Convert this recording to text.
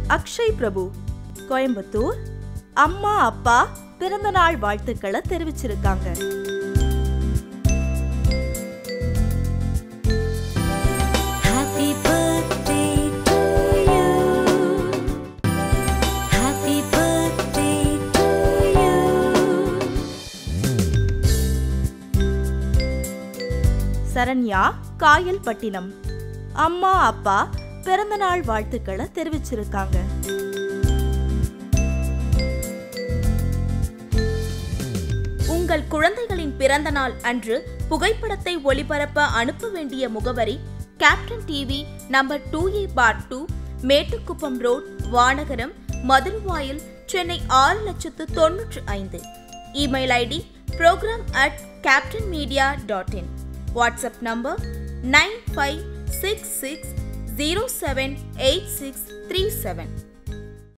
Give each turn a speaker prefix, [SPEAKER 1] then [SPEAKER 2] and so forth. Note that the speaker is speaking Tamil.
[SPEAKER 1] அக்ஷய் பிரபு கோயம்புத்தூர் அம்மா அப்பா பிறந்தநாள் வாழ்த்துக்களை தெரிவிச்சிருக்காங்க
[SPEAKER 2] Happy birthday to you. Happy birthday to you.
[SPEAKER 1] Saranya Kayalpattinam அம்மா அப்பா பிறந்தநாள் வாழ்த்துக்களை தெரிவிச்சிருக்காங்க
[SPEAKER 3] உங்கள் குழந்தைகளின் பிறந்த நாள் அன்று புகைப்படத்தை ஒளிபரப்ப அனுப்ப வேண்டிய முகவரி Captain TV number two A bar two Mettukuppam road Vanagaram Maduravoyal Chennai ஆறு லட்சத்து தொன்னூற்று ஐந்து email ID program at Captain media dot in WhatsApp number nine five six six zero seven eight six three seven